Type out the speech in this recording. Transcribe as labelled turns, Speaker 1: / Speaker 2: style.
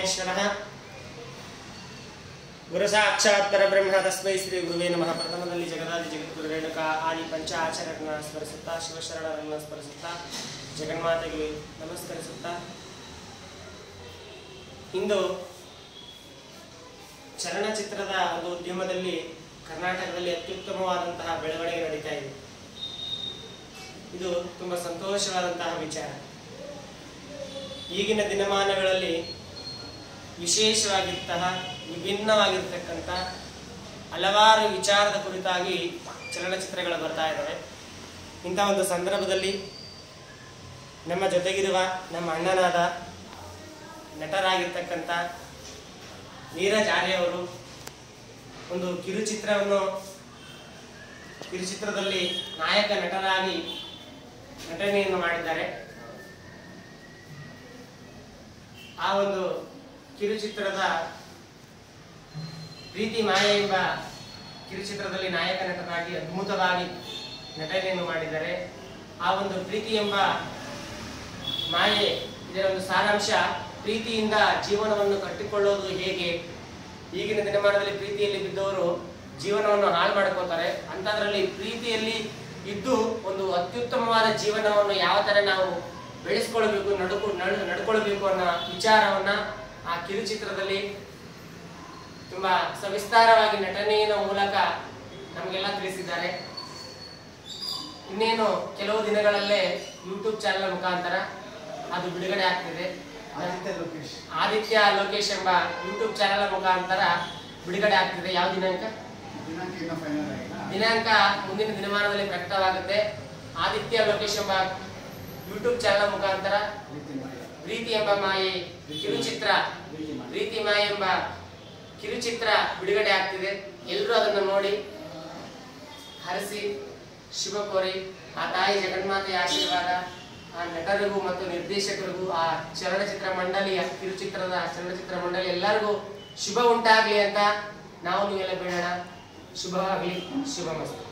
Speaker 1: ಪರಮೇಶ್ವರಃ ಗುರು ಸಾಕ್ಷಾತ್ ಪರಬ್ರಹ್ಮ ತಸ್ಮೈ ಶ್ರೀ ಗುರುವೇ ನಮಃ ಪ್ರಥಮದಲ್ಲಿ ಜಗದಾದಿ ಜಗದ್ಗುರು ರೇಣುಕ ಆದಿ ಪಂಚಾಚಾರ್ಯರನ್ನ ಸ್ಮರಿಸುತ್ತಾ ಶಿವಶರಣರನ್ನ ಸ್ಮರಿಸುತ್ತಾ ಜಗನ್ಮಾತೆಗೆ ನಮಸ್ಕರಿಸುತ್ತಾ ಇಂದು ಚಲನಚಿತ್ರದ ಒಂದು ಉದ್ಯಮದಲ್ಲಿ ಕರ್ನಾಟಕದಲ್ಲಿ ಅತ್ಯುತ್ತಮವಾದಂತಹ ಬೆಳವಣಿಗೆ ನಡೀತಾ ಇದೆ ಇದು ತುಂಬ ಸಂತೋಷವಾದಂತಹ ವಿಚಾರ ಈಗಿನ ದಿನಮಾನಗಳಲ್ಲಿ ವಿಶೇಷವಾಗಿರ್ತಃ ವಿಭಿನ್ನವಾಗಿರ್ತಕ್ಕಂಥ ಹಲವಾರು ವಿಚಾರದ ಕುರಿತಾಗಿ ಚಲನಚಿತ್ರಗಳು ಬರ್ತಾ ಇದ್ದಾವೆ ಇಂಥ ಒಂದು ಸಂದರ್ಭದಲ್ಲಿ ನಮ್ಮ ಜೊತೆಗಿರುವ ನಮ್ಮ ಅಣ್ಣನಾದ ನಟರಾಗಿರ್ತಕ್ಕಂಥ ನೀರಜ್ ಆರ್ಯ ಅವರು ಒಂದು ಕಿರುಚಿತ್ರವನ್ನು ಕಿರುಚಿತ್ರದಲ್ಲಿ ನಾಯಕ ನಟರಾಗಿ ನಟನೆಯನ್ನು ಮಾಡಿದ್ದಾರೆ ಆ ಒಂದು ಕಿರುಚಿತ್ರದ ಪ್ರೀತಿ ಮಾಯೆ ಎಂಬ ಕಿರುಚಿತ್ರದಲ್ಲಿ ನಾಯಕ ನಟನಾಗಿ ಅದ್ಭುತವಾಗಿ ನಟನೆಯನ್ನು ಮಾಡಿದ್ದಾರೆ ಆ ಒಂದು ಪ್ರೀತಿ ಎಂಬ ಮಾಯೆ ಇದರ ಒಂದು ಸಾರಾಂಶ ಪ್ರೀತಿಯಿಂದ ಜೀವನವನ್ನು ಕಟ್ಟಿಕೊಳ್ಳೋದು ಹೇಗೆ ಈಗಿನ ದಿನಮಾನದಲ್ಲಿ ಪ್ರೀತಿಯಲ್ಲಿ ಬಿದ್ದವರು ಜೀವನವನ್ನು ಹಾಳು ಮಾಡ್ಕೋತಾರೆ ಅಂಥದ್ರಲ್ಲಿ ಪ್ರೀತಿಯಲ್ಲಿ ಇದ್ದು ಒಂದು ಅತ್ಯುತ್ತಮವಾದ ಜೀವನವನ್ನು ಯಾವ ಥರ ನಾವು ಬೆಳೆಸ್ಕೊಳ್ಬೇಕು ನಡ್ಕೊ ನಡ್ ನಡ್ಕೊಳ್ಬೇಕು ಅನ್ನೋ ವಿಚಾರವನ್ನ ಆ ಕಿರುಚಿತ್ರದಲ್ಲಿ ತುಂಬಾ ಸವಿಸ್ತಾರವಾಗಿ ನಟನೆಯ ಮೂಲಕ ನಮಗೆಲ್ಲ ತಿಳಿಸಿದ್ದಾರೆ ಇನ್ನೇನು ಕೆಲವು ದಿನಗಳಲ್ಲೇ ಯೂಟ್ಯೂಬ್ ಚಾನೆಲ್ ಮುಖಾಂತರ ಅದು ಬಿಡುಗಡೆ ಆಗ್ತಿದೆ
Speaker 2: ಆದಿತ್ಯ ಲೋಕೇಶ್
Speaker 1: ಆದಿತ್ಯ ಲೋಕೇಶ್ ಎಂಬ ಯೂಟ್ಯೂಬ್ ಚಾನೆಲ್ ಮುಖಾಂತರ ಬಿಡುಗಡೆ ಆಗ್ತಿದೆ ಯಾವ ದಿನಾಂಕ
Speaker 2: ದಿನಾಂಕ ಇನ್ನೂ ಫೈನಲ್ ಆಗಿಲ್ಲ
Speaker 1: ದಿನಾಂಕ ಮುಂದಿನ ದಿನಮಾನದಲ್ಲಿ ಪ್ರಕಟವಾಗುತ್ತೆ ಆದಿತ್ಯ ಲೋಕೇಶ್ ಎಂಬ ಯೂಟ್ಯೂಬ್ ಚಾನೆಲ್ ಮುಖಾಂತರ
Speaker 2: ಪ್ರೀತಿ ಮಾಡಿ
Speaker 1: ಪ್ರೀತಿ ಎಂಬ ಮಾಯೆ ಕಿರುಚಿತ್ರ
Speaker 2: ಪ್ರೀತಿ ಮಾಡಿ
Speaker 1: ಪ್ರೀತಿ ಮಾಯೆ ಎಂಬ ಕಿರುಚಿತ್ರ ಬಿಡುಗಡೆ ಆಗ್ತಿದೆ ಎಲ್ಲರೂ ಅದನ್ನು ನೋಡಿ ಹರಸಿ ಶುಭ ಕೋರಿ ಆ ತಾಯಿ ಜಗನ್ಮಾತೆಯ ಆಶೀರ್ವಾದ ಆ ನಟರಿಗೂ ಮತ್ತು ನಿರ್ದೇಶಕರಿಗೂ ಆ ಚಲನಚಿತ್ರ ಮಂಡಳಿಯ ಕಿರುಚಿತ್ರದ ಚಲನಚಿತ್ರ ಮಂಡಳಿ ಎಲ್ಲರಿಗೂ ಶುಭ ಉಂಟಾಗ್ಲಿ ಅಂತ ನಾವು ನೀವೆಲ್ಲ ಬೇಡೋಣ ಶುಭವಾಗಲಿ ಶುಭ ಮಸ್ತು